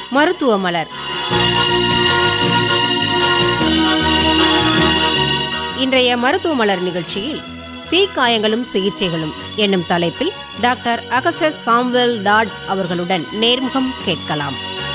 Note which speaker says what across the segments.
Speaker 1: மருத்துவ மலர் இன்றைய மருத்துவ மலர் நிகழ்ச்சியில் தீக்காயங்களும் சிகிச்சைகளும் என்னும் தலைப்பில் டாக்டர் அகஸ்டஸ் சாம்வெல் டாட் அவர்களுடன் நேர்முகம் கேட்கலாம்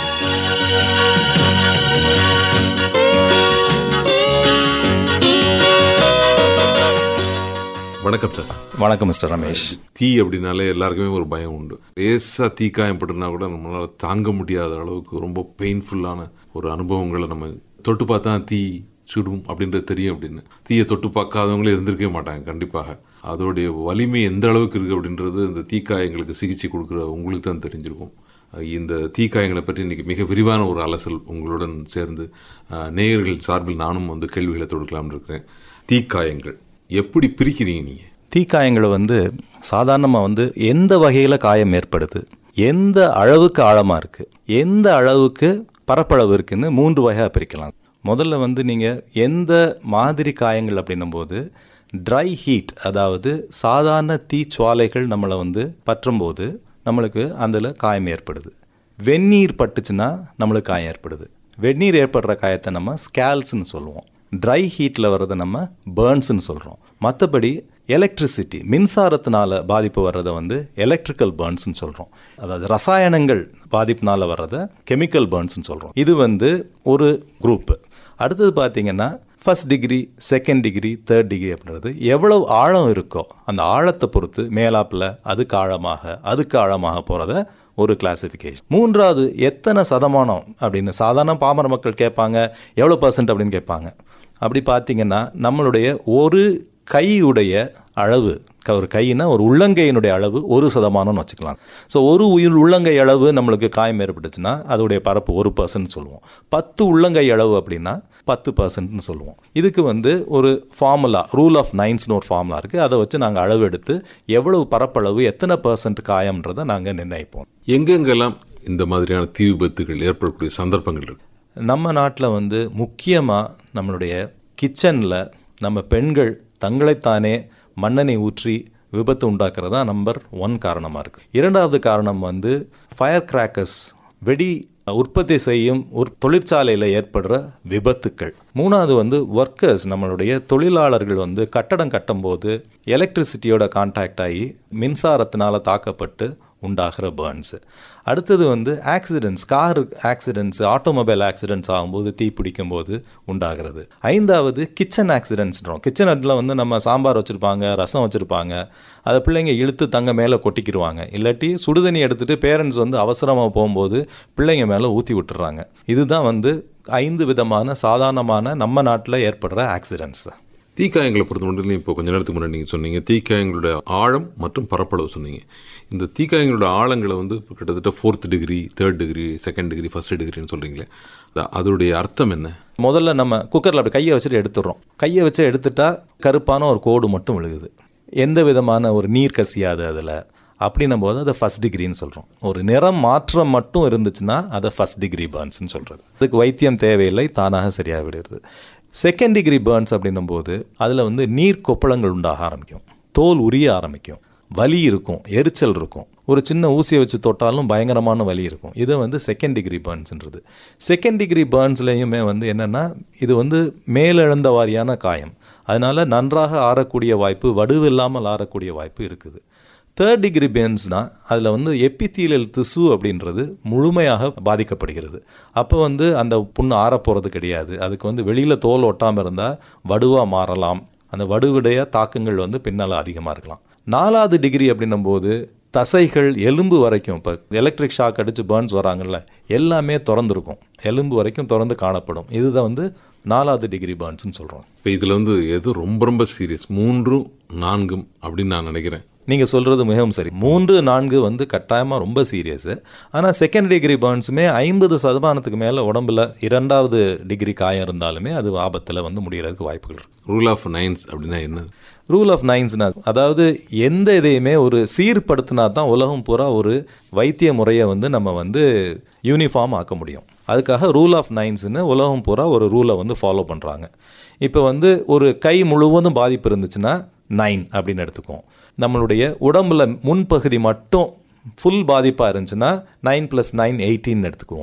Speaker 2: வணக்கம் சார்
Speaker 3: வணக்கம் மிஸ்டர் ரமேஷ்
Speaker 2: தீ அப்படின்னாலே எல்லாருக்குமே ஒரு பயம் உண்டு லேசாக தீ காயப்பட்டுனா கூட நம்மளால் தாங்க முடியாத அளவுக்கு ரொம்ப பெயின்ஃபுல்லான ஒரு அனுபவங்களை நம்ம தொட்டு பார்த்தா தீ சுடும் அப்படின்றது தெரியும் அப்படின்னு தீயை தொட்டு பார்க்காதவங்களே இருந்திருக்கவே மாட்டாங்க கண்டிப்பாக அதோடைய வலிமை எந்த அளவுக்கு இருக்குது அப்படின்றது இந்த தீக்காயங்களுக்கு சிகிச்சை கொடுக்குற உங்களுக்கு தான் தெரிஞ்சிருக்கும் இந்த தீக்காயங்களை பற்றி இன்றைக்கி மிக விரிவான ஒரு அலசல் உங்களுடன் சேர்ந்து அஹ், நேயர்கள் சார்பில் நானும் வந்து கேள்விகளை தொடுக்கலாம்னு இருக்கிறேன் தீக்காயங்கள் எப்படி பிரிக்கிறீங்க நீங்கள்
Speaker 3: தீக்காயங்களை வந்து சாதாரணமாக வந்து எந்த வகையில் காயம் ஏற்படுது எந்த அளவுக்கு ஆழமாக இருக்குது எந்த அளவுக்கு பரப்பளவு இருக்குன்னு மூன்று வகையாக பிரிக்கலாம் முதல்ல வந்து நீங்கள் எந்த மாதிரி காயங்கள் அப்படின்னும் போது ட்ரை ஹீட் அதாவது சாதாரண தீச்சுவாலைகள் நம்மளை வந்து பற்றும்போது நம்மளுக்கு அதில் காயம் ஏற்படுது வெந்நீர் பட்டுச்சுன்னா நம்மளுக்கு காயம் ஏற்படுது வெந்நீர் ஏற்படுற காயத்தை நம்ம ஸ்கேல்ஸ்னு சொல்லுவோம் ட்ரை ஹீட்டில் வர்றதை நம்ம பேர்ன்ஸ்னு சொல்கிறோம் மற்றபடி எலக்ட்ரிசிட்டி மின்சாரத்தினால பாதிப்பு வர்றதை வந்து எலக்ட்ரிக்கல் பேர்ன்ஸ்னு சொல்கிறோம் அதாவது ரசாயனங்கள் பாதிப்புனால வர்றதை கெமிக்கல் பேர்ன்ஸ்னு சொல்கிறோம் இது வந்து ஒரு குரூப்பு அடுத்தது பார்த்தீங்கன்னா first degree second degree third degree அப்படின்றது எவ்வளவு ஆழம் இருக்கோ அந்த ஆழத்தை பொறுத்து மேலாப்பில் அதுக்கு ஆழமாக அதுக்கு ஆழமாக போகிறத ஒரு கிளாசிஃபிகேஷன் மூன்றாவது எத்தனை சதமானம் அப்படின்னு சாதாரண பாமர மக்கள் கேட்பாங்க எவ்வளோ பர்சன்ட் அப்படின்னு கேட்பாங்க அப்படி பார்த்தீங்கன்னா நம்மளுடைய ஒரு கையுடைய அளவு க- ஒரு கையினா ஒரு உள்ளங்கையினுடைய அளவு ஒரு சதமானம்னு வச்சுக்கலாம் ஸோ ஒரு உயிர் உள்ளங்கை அளவு நம்மளுக்கு காயம் ஏற்பட்டுச்சுன்னா அதோடைய பரப்பு ஒரு பர்சன்ட் சொல்லுவோம் பத்து உள்ளங்கை அளவு அப்படின்னா பத்து பர்சன்ட்னு சொல்லுவோம் இதுக்கு வந்து ஒரு ஃபார்முலா ரூல் ஆஃப் நைன்ஸ்னு ஒரு ஃபார்முலா இருக்குது அதை வச்சு நாங்கள் அளவு எடுத்து எவ்வளவு பரப்பளவு எத்தனை பர்சன்ட் காயம்ன்றதை நாங்கள் நிர்ணயிப்போம்
Speaker 2: எங்கெங்கெல்லாம் இந்த மாதிரியான தீ விபத்துகள் ஏற்படக்கூடிய சந்தர்ப்பங்கள் இருக்கு
Speaker 3: நம்ம நாட்டில் வந்து முக்கியமாக நம்மளுடைய கிச்சனில் நம்ம பெண்கள் தங்களைத்தானே மண்ணெண்ணெய் ஊற்றி விபத்து உண்டாக்குறது தான் நம்பர் ஒன் காரணமாக இருக்குது இரண்டாவது காரணம் வந்து ஃபயர் கிராக்கர்ஸ் வெடி உற்பத்தி செய்யும் ஒரு தொழிற்சாலையில் ஏற்படுற விபத்துக்கள் மூணாவது வந்து ஒர்க்கர்ஸ் நம்மளுடைய தொழிலாளர்கள் வந்து கட்டடம் கட்டும்போது எலக்ட்ரிசிட்டியோட கான்டாக்ட் ஆகி மின்சாரத்தினால தாக்கப்பட்டு உண்டாகிற பேர்ன்ஸு அடுத்தது வந்து accidents car accidents automobile accidents ஆகும்போது தீ பிடிக்கும் போது உண்டாகிறது ஐந்தாவது கிச்சன் ஆக்சிடென்ட்ஸ்ன்றோம் கிச்சன் அட்டில் வந்து நம்ம சாம்பார் வச்சுருப்பாங்க ரசம் வச்சுருப்பாங்க அதை பிள்ளைங்க இழுத்து தங்க மேலே கொட்டிக்கிடுவாங்க இல்லாட்டி சுடுதண்ணி எடுத்துகிட்டு பேரண்ட்ஸ் வந்து அவசரமாக போகும்போது பிள்ளைங்க மேலே ஊற்றி விட்டுறாங்க இதுதான் வந்து ஐந்து விதமான சாதாரணமான நம்ம நாட்டில் ஏற்படுற ஆக்சிடென்ட்ஸ்
Speaker 2: தீக்காயங்களை பொறுத்த மட்டும் இப்போ கொஞ்ச நேரத்துக்கு முன்னாடி நீங்கள் சொன்னீங்க தீக்காயங்களோட ஆழம் மற்றும் பரப்பளவு சொன்னீங்க இந்த தீக்காயங்களோட ஆழங்களை வந்து இப்போ கிட்டத்தட்ட fourth degree third degree second degree first டிகிரின்னு சொல்கிறீங்களே அது- அதோடைய அர்த்தம் என்ன
Speaker 3: முதல்ல நம்ம குக்கரில் அப்படி கையை வச்சுட்டு எடுத்துடுறோம் கையை வச்சு எடுத்துட்டா கருப்பான ஒரு கோடு மட்டும் விழுகுது எந்த விதமான ஒரு நீர் கசியாது அதில் அப்படின்னும் போது அதை ஃபஸ்ட் டிகிரின்னு சொல்கிறோம் ஒரு நிறம் மாற்றம் மட்டும் இருந்துச்சுன்னா அதை ஃபஸ்ட் டிகிரி பேர்ன்ஸ்னு சொல்கிறது அதுக்கு வைத்தியம் தேவையில்லை தானாக சரியாக விடுறது செகண்ட் டிகிரி பேர்ன்ஸ் அப்படின்னும் போது அதில் வந்து நீர் கொப்பளங்கள் உண்டாக ஆரம்பிக்கும் தோல் உரிய ஆரம்பிக்கும் வலி இருக்கும் எரிச்சல் இருக்கும் ஒரு சின்ன ஊசியை வச்சு தொட்டாலும் பயங்கரமான வலி இருக்கும் இது வந்து செகண்ட் டிகிரி பேர்ன்ஸ்ன்றது செகண்ட் டிகிரி பேர்ன்ஸ்லேயுமே வந்து என்னென்னா இது வந்து மேலெழுந்த வாரியான காயம் அதனால் நன்றாக ஆறக்கூடிய வாய்ப்பு வடுவில்லாமல் ஆறக்கூடிய வாய்ப்பு இருக்குது தேர்ட் டிகிரி பேர்ன்ஸ்னால் அதில் வந்து எப்பித்தீலியல் திசு அப்படின்றது முழுமையாக பாதிக்கப்படுகிறது அப்போ வந்து அந்த புண்ணு ஆறப்போகிறது கிடையாது அதுக்கு வந்து வெளியில் தோல் ஒட்டாமல் இருந்தால் வடுவாக மாறலாம் அந்த வடுவுடைய தாக்கங்கள் வந்து பின்னால் அதிகமாக இருக்கலாம் நாலாவது டிகிரி அப்படின்னும் போது தசைகள் எலும்பு வரைக்கும் இப்போ எலக்ட்ரிக் ஷாக் அடித்து பேர்ன்ஸ் வராங்கல்ல எல்லாமே திறந்துருக்கும் எலும்பு வரைக்கும் திறந்து காணப்படும் இதுதான் வந்து நாலாவது டிகிரி பேர்ன்ஸ்னு சொல்கிறோம்
Speaker 2: இப்போ இதில் வந்து எது ரொம்ப ரொம்ப சீரியஸ் மூன்றும் நான்கும் அப்படின்னு நான் நினைக்கிறேன்
Speaker 3: நீங்கள் சொல்கிறது மிகவும் சரி மூன்று நான்கு வந்து கட்டாயமாக ரொம்ப சீரியஸு ஆனால் செகண்ட் டிகிரி பேர்ன்ஸுமே ஐம்பது சதமானத்துக்கு மேலே உடம்புல இரண்டாவது டிகிரி காயம் இருந்தாலுமே அது ஆபத்தில் வந்து முடிகிறதுக்கு வாய்ப்புகள் இருக்கு
Speaker 2: ரூல் ஆஃப் நைன்ஸ் அப்படின்னா என்ன
Speaker 3: ரூல் ஆஃப் நைன்ஸ்னா அதாவது எந்த இதையுமே ஒரு சீர்படுத்தினா தான் உலகம் பூரா ஒரு வைத்திய முறையை வந்து நம்ம வந்து யூனிஃபார்ம் ஆக்க முடியும் அதுக்காக ரூல் ஆஃப் நைன்ஸ்னு உலகம் பூரா ஒரு ரூலை வந்து ஃபாலோ பண்ணுறாங்க இப்போ வந்து ஒரு கை முழுவதும் பாதிப்பு இருந்துச்சுன்னா நைன் அப்படின்னு எடுத்துக்குவோம் நம்மளுடைய உடம்புல முன்பகுதி மட்டும் ஃபுல் பாதிப்பாக இருந்துச்சுன்னா நைன் ப்ளஸ் நைன் எயிட்டின்னு எடுத்துக்குவோம்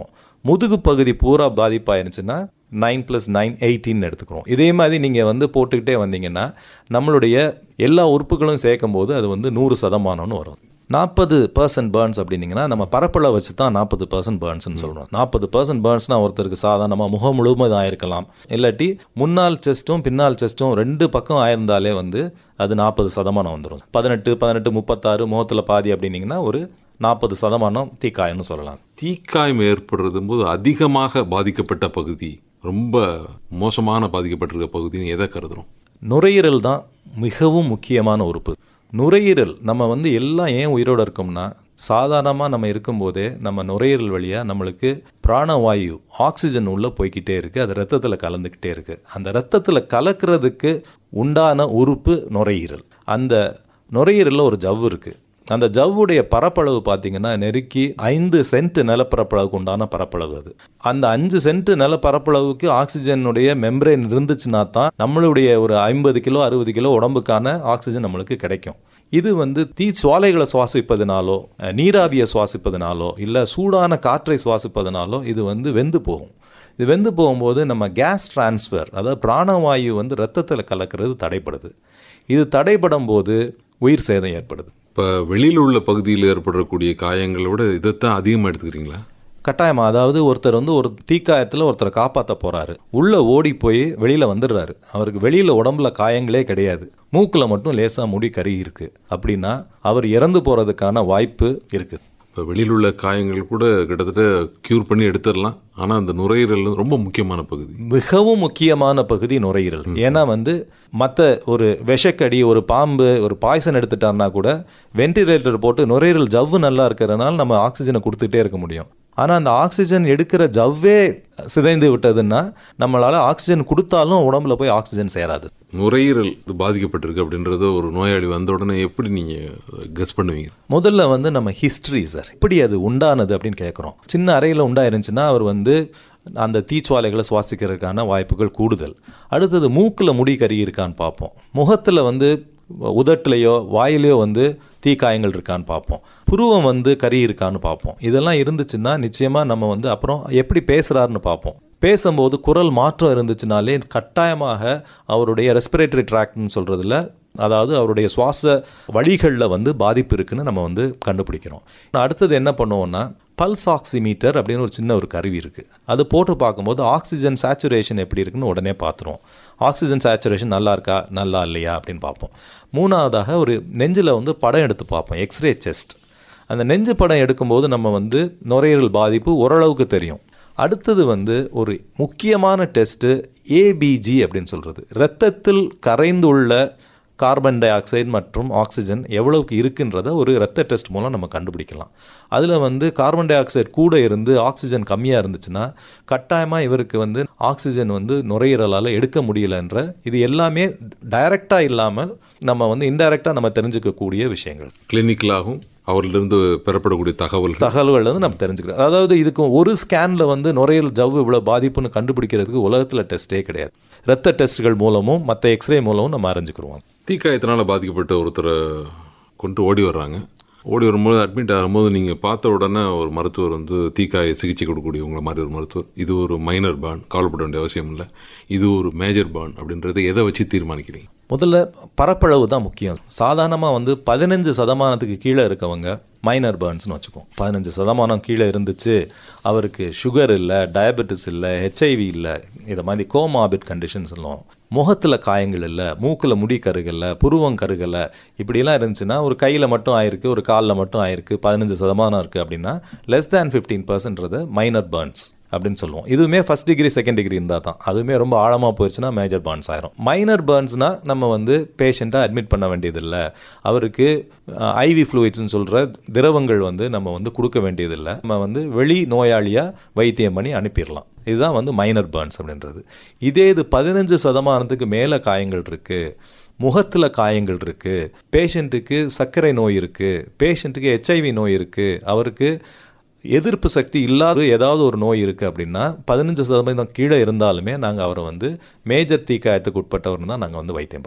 Speaker 3: முதுகு பகுதி பூரா பாதிப்பாயிருந்துச்சுன்னா நைன் ப்ளஸ் நைன் எயிட்டின்னு எடுத்துக்கிறோம் இதே மாதிரி நீங்கள் வந்து போட்டுக்கிட்டே வந்தீங்கன்னா நம்மளுடைய எல்லா உறுப்புகளும் சேர்க்கும் போது அது வந்து நூறு சதமானம்னு வரும் நாற்பது பர்சன்ட் பேர்ன்ஸ் அப்படின்னீங்கன்னா நம்ம பரப்பளை வச்சு தான் நாற்பது பர்சன்ட் பேர்ன்ஸ்னு சொல்கிறோம் நாற்பது பர்சன்ட் பேர்ன்ஸ்னால் ஒருத்தருக்கு சாதாரணமாக முகம் முழுவதும் ஆயிருக்கலாம் இல்லாட்டி முன்னாள் செஸ்ட்டும் பின்னால் செஸ்ட்டும் ரெண்டு பக்கம் ஆயிருந்தாலே வந்து அது நாற்பது சதமானம் வந்துடும் பதினெட்டு பதினெட்டு முப்பத்தாறு முகத்தில் பாதி அப்படின்னீங்கன்னா ஒரு நாற்பது சதமானம் தீக்காயம்னு சொல்லலாம்
Speaker 2: தீக்காயம் ஏற்படுறது போது அதிகமாக பாதிக்கப்பட்ட பகுதி ரொம்ப மோசமான பாதிக்கப்பட்டிருக்க பகுதின்னு எதை கருதுறோம்
Speaker 3: நுரையீரல் தான் மிகவும் முக்கியமான உறுப்பு நுரையீரல் நம்ம வந்து எல்லாம் ஏன் உயிரோடு இருக்கோம்னா சாதாரணமாக நம்ம இருக்கும்போதே நம்ம நுரையீரல் வழியாக நம்மளுக்கு பிராணவாயு ஆக்சிஜன் உள்ளே போய்க்கிட்டே இருக்குது அது ரத்தத்தில் கலந்துக்கிட்டே இருக்குது அந்த ரத்தத்தில் கலக்கிறதுக்கு உண்டான உறுப்பு நுரையீரல் அந்த நுரையீரலில் ஒரு ஜவ்வு இருக்குது அந்த ஜவ்வுடைய பரப்பளவு பார்த்தீங்கன்னா நெருக்கி ஐந்து சென்ட் நிலப்பரப்பளவுக்கு உண்டான பரப்பளவு அது அந்த அஞ்சு சென்ட் நிலப்பரப்பளவுக்கு ஆக்சிஜனுடைய மெம்பரேன் இருந்துச்சுன்னா தான் நம்மளுடைய ஒரு ஐம்பது கிலோ அறுபது கிலோ உடம்புக்கான ஆக்சிஜன் நம்மளுக்கு கிடைக்கும் இது வந்து தீ சுவாலைகளை சுவாசிப்பதனாலோ அஹ், நீராவியை சுவாசிப்பதனாலோ இல்லை சூடான காற்றை சுவாசிப்பதனாலோ இது வந்து வெந்து போகும் இது வெந்து போகும்போது நம்ம கேஸ் டிரான்ஸ்ஃபர் அதாவது பிராணவாயு வந்து ரத்தத்தில் கலக்கிறது தடைப்படுது இது தடைப்படும் போது உயிர் சேதம் ஏற்படுது
Speaker 2: இப்போ வெளியில் உள்ள பகுதியில் ஏற்படக்கூடிய காயங்களை விட இதைத்தான் அதிகமாக எடுத்துக்கிறீங்களா
Speaker 3: கட்டாயமா அதாவது ஒருத்தர் வந்து ஒரு தீக்காயத்தில் ஒருத்தரை காப்பாற்ற போறாரு உள்ள ஓடி போய் வெளியில வந்துடுறாரு அவருக்கு வெளியில உடம்புல காயங்களே கிடையாது மூக்குல மட்டும் லேசா முடி கருகி இருக்கு அப்படின்னா அவர் இறந்து போறதுக்கான வாய்ப்பு இருக்கு
Speaker 2: இப்போ வெளியில் உள்ள காயங்கள் கூட கிட்டத்தட்ட க்யூர் பண்ணி எடுத்துடலாம் ஆனால் அந்த நுரையீரல் வந்து ரொம்ப முக்கியமான பகுதி
Speaker 3: மிகவும் முக்கியமான பகுதி நுரையீரல் ஏன்னா வந்து மற்ற ஒரு விஷக்கடி ஒரு பாம்பு ஒரு பாய்சன் எடுத்துட்டான்னா கூட வென்டிலேட்டர் போட்டு நுரையீரல் ஜவ்வு நல்லா இருக்கிறதுனால நம்ம ஆக்சிஜனை கொடுத்துட்டே இருக்க முடியும் ஆனால் அந்த ஆக்சிஜன் எடுக்கிற ஜவ்வே சிதைந்து விட்டதுன்னா நம்மளால் ஆக்சிஜன் கொடுத்தாலும் உடம்புல போய் ஆக்சிஜன் சேராது
Speaker 2: நுரையீரல் இது பாதிக்கப்பட்டிருக்கு அப்படின்றத ஒரு நோயாளி வந்த உடனே எப்படி நீங்கள் கெஸ் பண்ணுவீங்க
Speaker 3: முதல்ல வந்து நம்ம ஹிஸ்ட்ரி சார் எப்படி அது உண்டானது அப்படின்னு கேட்குறோம் சின்ன அறையில் உண்டாயிருந்துச்சுன்னா அவர் வந்து அந்த தீச்சுவாலைகளை சுவாசிக்கிறதுக்கான வாய்ப்புகள் கூடுதல் அடுத்தது மூக்கில் முடி கறி இருக்கான்னு பார்ப்போம் முகத்தில் வந்து உதட்டுலையோ வாயிலையோ வந்து தீக்காயங்கள் இருக்கான்னு பார்ப்போம் புருவம் வந்து கறி இருக்கான்னு பார்ப்போம் இதெல்லாம் இருந்துச்சுன்னா நிச்சயமாக நம்ம வந்து அப்புறம் எப்படி பேசுகிறாருன்னு பார்ப்போம் பேசும்போது குரல் மாற்றம் இருந்துச்சுனாலே கட்டாயமாக அவருடைய ரெஸ்பிரேட்டரி ட்ராக்ட்னு சொல்கிறதுல அதாவது அவருடைய சுவாச வழிகளில் வந்து பாதிப்பு இருக்குன்னு நம்ம வந்து கண்டுபிடிக்கிறோம் அடுத்தது என்ன பண்ணுவோம்னா பல்ஸ் ஆக்சிமீட்டர் அப்படின்னு ஒரு சின்ன ஒரு கருவி இருக்குது அது போட்டு பார்க்கும்போது ஆக்சிஜன் சேச்சுரேஷன் எப்படி இருக்குன்னு உடனே பார்த்துருவோம் ஆக்சிஜன் சேச்சுரேஷன் நல்லா இருக்கா நல்லா இல்லையா அப்படின்னு பார்ப்போம் மூணாவதாக ஒரு நெஞ்சில் வந்து படம் எடுத்து பார்ப்போம் எக்ஸ்ரே செஸ்ட் அந்த நெஞ்சு படம் எடுக்கும்போது நம்ம வந்து நுரையீரல் பாதிப்பு ஓரளவுக்கு தெரியும் அடுத்தது வந்து ஒரு முக்கியமான டெஸ்ட்டு ஏபிஜி அப்படின்னு சொல்கிறது இரத்தத்தில் கரைந்துள்ள கார்பன் டை ஆக்சைடு மற்றும் ஆக்சிஜன் எவ்வளவுக்கு இருக்குன்றத ஒரு இரத்த டெஸ்ட் மூலம் நம்ம கண்டுபிடிக்கலாம் அதில் வந்து கார்பன் டை ஆக்சைடு கூட இருந்து ஆக்சிஜன் கம்மியாக இருந்துச்சுன்னா கட்டாயமாக இவருக்கு வந்து ஆக்சிஜன் வந்து நுரையீரலால் எடுக்க முடியலன்ற இது எல்லாமே டைரெக்டாக இல்லாமல் நம்ம வந்து இன்டைரக்டாக நம்ம தெரிஞ்சுக்கக்கூடிய விஷயங்கள்
Speaker 2: கிளினிக்கலாகவும் அவர்களிருந்து பெறப்படக்கூடிய தகவல்கள்
Speaker 3: தகவல்கள் வந்து நம்ம தெரிஞ்சுக்கிறோம் அதாவது இதுக்கு ஒரு ஸ்கேனில் வந்து நுரையீரல் ஜவ்வு இவ்வளோ பாதிப்புன்னு கண்டுபிடிக்கிறதுக்கு உலகத்தில் டெஸ்ட்டே கிடையாது இரத்த டெஸ்ட்டுகள் மூலமும் மற்ற எக்ஸ்ரே மூலமும் நம்ம அறிஞ்சுக்கிறோம்
Speaker 2: தீக்காயத்தினால பாதிக்கப்பட்ட ஒருத்தரை கொண்டு ஓடி வர்றாங்க ஓடி வரும்போது அட்மிட் ஆகும்போது நீங்கள் பார்த்த உடனே ஒரு மருத்துவர் வந்து தீக்காய சிகிச்சை கொடுக்கக்கூடியவங்கள மாதிரி ஒரு மருத்துவர் இது ஒரு மைனர் பான் கவலைப்பட வேண்டிய அவசியம் இல்லை இது ஒரு மேஜர் பான் அப்படின்றத எதை வச்சு தீர்மானிக்கிறீங்க
Speaker 3: முதல்ல பரப்பளவு தான் முக்கியம் சாதாரணமாக வந்து பதினஞ்சு சதமானத்துக்கு கீழே இருக்கவங்க மைனர் பேர்ன்ஸ்னு வச்சுக்கோம் பதினஞ்சு சதமானம் கீழே இருந்துச்சு அவருக்கு சுகர் இல்லை டயபெட்டிஸ் இல்லை ஹெச்ஐவி இல்லை இதை மாதிரி கோமாபிட் கண்டிஷன்ஸ் எல்லாம் முகத்தில் காயங்கள் இல்லை மூக்கில் முடி கருகலை புருவம் கருகலை இப்படியெல்லாம் இருந்துச்சுன்னா ஒரு கையில் மட்டும் ஆயிருக்கு ஒரு காலில் மட்டும் ஆயிருக்கு பதினஞ்சு சதமானம் இருக்குது அப்படின்னா லெஸ் தேன் ஃபிஃப்டீன் பர்சன்ட்றது மைனர் பேர்ன்ஸ் அப்படின்னு சொல்லுவோம் இதுவுமே ஃபஸ்ட் டிகிரி செகண்ட் டிகிரி இருந்தால் தான் அதுவுமே ரொம்ப ஆழமாக போயிடுச்சுன்னா மேஜர் பர்ன்ஸ் ஆயிரும் மைனர் பர்ன்ஸ்னால் நம்ம வந்து பேஷண்ட்டை அட்மிட் பண்ண வேண்டியதில்லை அவருக்கு ஐவி ஃப்ளூயிட்ஸ்னு சொல்கிற திரவங்கள் வந்து நம்ம வந்து கொடுக்க வேண்டியதில்லை நம்ம வந்து வெளி நோயாளியாக வைத்தியம் பண்ணி அனுப்பிடலாம் இதுதான் வந்து மைனர் பர்ன்ஸ் அப்படின்றது இதே இது பதினஞ்சு சதமானத்துக்கு மேலே காயங்கள் இருக்குது முகத்தில் காயங்கள் இருக்குது பேஷண்ட்டுக்கு சர்க்கரை நோய் இருக்குது பேஷண்ட்டுக்கு ஹெச்ஐவி நோய் இருக்குது அவருக்கு எதிர்ப்பு சக்தி இல்லாத ஏதாவது ஒரு நோய் இருக்குது அப்படின்னா பதினஞ்சு சதவீதம் கீழே இருந்தாலுமே நாங்கள் அவரை வந்து மேஜர் தீக்காயத்துக்கு உட்பட்டவர் தான் நாங்கள் வந்து வைத்தியம் பார்ப்போம்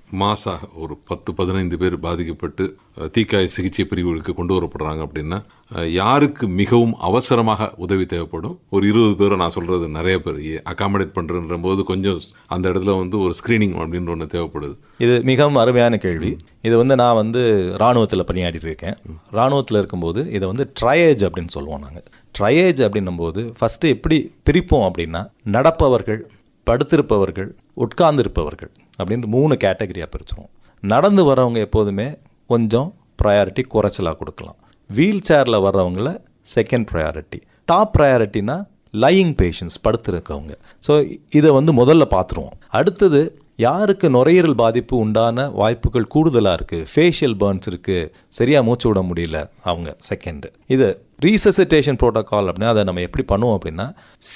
Speaker 2: மாசாக ஒரு பத்து பதினைந்து பேர் பாதிக்கப்பட்டு அஹ், தீக்காய சிகிச்சை பிரிவுகளுக்கு கொண்டு வரப்படுறாங்க அப்படின்னா அஹ், யாருக்கு மிகவும் அவசரமாக உதவி தேவைப்படும் ஒரு இருபது பேரை நான் சொல்றது நிறைய பேர் அகாமடேட் பண்ணுறன்ற போது கொஞ்சம் அந்த இடத்துல வந்து ஒரு ஸ்க்ரீனிங் அப்படின்ற ஒன்று தேவைப்படுது
Speaker 3: இது மிகவும் அருமையான கேள்வி இது வந்து நான் வந்து இராணுவத்தில் பணியாற்றிட்டு இருக்கேன் இராணுவத்தில் இருக்கும்போது இதை வந்து ட்ரையேஜ் அப்படின்னு சொல்லுவோம் நாங்கள் ட்ரையேஜ் அப்படின்னும்போது ஃபஸ்ட்டு எப்படி பிரிப்போம் அப்படின்னா நடப்பவர்கள் படுத்திருப்பவர்கள் உட்கார்ந்திருப்பவர்கள் அப்படின்ட்டு மூணு கேட்டகரியாக பிரிச்சுருவோம் நடந்து வரவங்க எப்போதுமே கொஞ்சம் ப்ரையாரிட்டி குறைச்சலாக கொடுக்கலாம் வீல் சேரில் வர்றவங்கள செகண்ட் ப்ரையாரிட்டி டாப் ப்ரையாரிட்டினா லையிங் பேஷண்ட்ஸ் படுத்திருக்கவங்க ஸோ இதை வந்து முதல்ல பார்த்துருவோம் அடுத்தது யாருக்கு நுரையீரல் பாதிப்பு உண்டான வாய்ப்புகள் கூடுதலாக இருக்குது ஃபேஷியல் பர்ன்ஸ் இருக்குது சரியாக மூச்சு விட முடியல அவங்க செகண்டு இது ரீசசிட்டேஷன் ப்ரோட்டோகால் அப்படின்னா அதை நம்ம எப்படி பண்ணுவோம் அப்படின்னா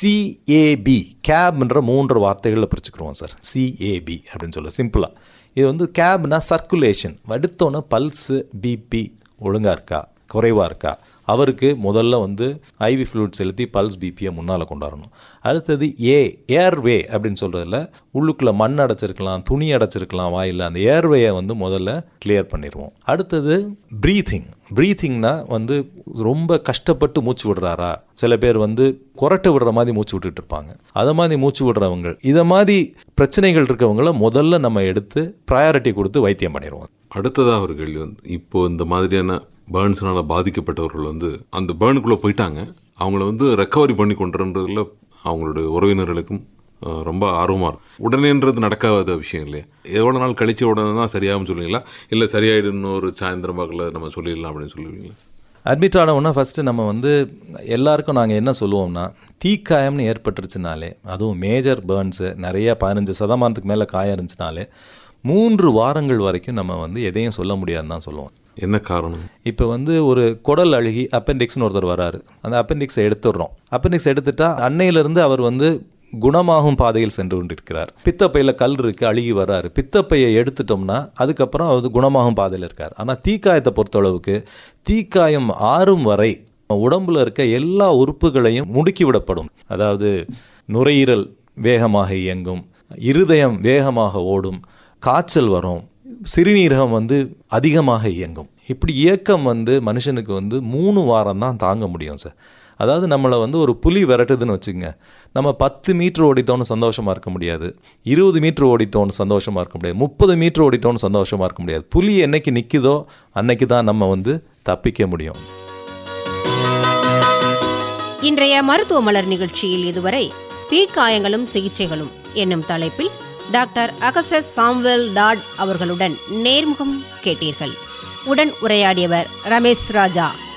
Speaker 3: சிஏபி கேப்ன்ற மூன்று வார்த்தைகளில் பிரிச்சுக்கிறோம் சார் சிஏபி அப்படின்னு சொல்ல சிம்பிளாக இது வந்து கேப்னா சர்க்குலேஷன் அடுத்தோன்னே பல்ஸு பிபி ஒழுங்காக இருக்கா குறைவாக இருக்கா அவருக்கு முதல்ல வந்து ஐவி ஃப்ளூட் செலுத்தி பல்ஸ் பிபியை முன்னால் கொண்டு வரணும் அடுத்தது ஏ ஏர்வே அப்படின்னு சொல்கிறதுல உள்ளுக்குள்ளே மண் அடைச்சிருக்கலாம் துணி அடைச்சிருக்கலாம் வாயில் அந்த ஏர்வேயை வந்து முதல்ல கிளியர் பண்ணிடுவோம் அடுத்தது ப்ரீத்திங் ப்ரீத்திங்னா வந்து ரொம்ப கஷ்டப்பட்டு மூச்சு விடுறாரா சில பேர் வந்து கொரட்டை விடுற மாதிரி மூச்சு விட்டுட்டு இருப்பாங்க அதை மாதிரி மூச்சு விடுறவங்க இதை மாதிரி பிரச்சனைகள் இருக்கவங்கள முதல்ல நம்ம எடுத்து ப்ரையாரிட்டி கொடுத்து வைத்தியம் பண்ணிடுவோம்
Speaker 2: அடுத்ததாக ஒரு கேள்வி வந்து இப்போ இந்த மாதிரியான பேர்ன்ஸ்னால பாதிக்கப்பட்டவர்கள் வந்து அந்த பேர்னுக்குள்ளே போயிட்டாங்க அவங்கள வந்து ரெக்கவரி பண்ணி கொண்டுறதுல அவங்களுடைய உறவினர்களுக்கும் அஹ், ரொம்ப ஆர்வமாக இருக்கும் உடனேன்றது நடக்காத விஷயம் இல்லையா எவ்வளோ நாள் கழிச்ச உடனே தான் சரியாகும் சொல்லுவீங்களா இல்லை சரியாயிடுன்னு ஒரு சாயந்தரம் பக்கத்தில் நம்ம சொல்லிடலாம் அப்படின்னு சொல்லுவீங்களா
Speaker 3: அட்மிட் ஆனவுடனே ஃபஸ்ட்டு நம்ம வந்து எல்லாருக்கும் நாங்கள் என்ன சொல்லுவோம்னா தீக்காயம்னு ஏற்பட்டுருச்சுனாலே அதுவும் மேஜர் பேர்ன்ஸு நிறைய பதினஞ்சு சதமானத்துக்கு மேலே காயம் இருந்துச்சுனாலே மூன்று வாரங்கள் வரைக்கும் நம்ம வந்து எதையும் சொல்ல முடியாதுன்னு தான் சொல்லுவோம்
Speaker 2: என்ன காரணம்
Speaker 3: இப்போ வந்து ஒரு குடல் அழுகி அப்பெண்டிக்ஸ்னு ஒருத்தர் வராரு அந்த அப்பெண்டிக்ஸை எடுத்துடுறோம் அப்பெண்டிக்ஸ் எடுத்துட்டா அன்னையிலிருந்து அவர் வந்து குணமாகும் பாதையில் சென்று கொண்டிருக்கிறார் பித்தப்பையில் கல் இருக்கு அழுகி வர்றாரு பித்தப்பையை எடுத்துட்டோம்னா அதுக்கப்புறம் அவர் குணமாகும் பாதையில் இருக்கார் ஆனால் தீக்காயத்தை பொறுத்தளவுக்கு தீக்காயம் ஆறும் வரை உடம்புல இருக்க எல்லா உறுப்புகளையும் முடுக்கி விடப்படும் அதாவது நுரையீரல் வேகமாக இயங்கும் இருதயம் வேகமாக ஓடும் காய்ச்சல் வரும் சிறுநீரகம் வந்து அதிகமாக இயங்கும் இப்படி இயக்கம் வந்து மனுஷனுக்கு வந்து மூணு வாரம் தான் தாங்க முடியும் சார் அதாவது நம்மளை வந்து ஒரு புலி விரட்டுதுன்னு வச்சுங்க நம்ம பத்து மீட்டர் ஓடிட்டோன்னு சந்தோஷமாக இருக்க முடியாது இருபது மீட்டர் ஓடிட்டோன்னு சந்தோஷமாக இருக்க முடியாது முப்பது மீட்டர் ஓடிட்டோன்னு சந்தோஷமாக இருக்க முடியாது புலி என்னைக்கு நிற்குதோ அன்னைக்கு தான் நம்ம வந்து தப்பிக்க முடியும்
Speaker 1: இன்றைய மருத்துவ மலர் நிகழ்ச்சியில் இதுவரை தீக்காயங்களும் சிகிச்சைகளும் என்னும் தலைப்பில் டாக்டர் அகஸ்டஸ் சாம்வெல் டாட் அவர்களுடன் நேர்முகம் கேட்டீர்கள் உடன் உரையாடியவர் ரமேஷ் ராஜா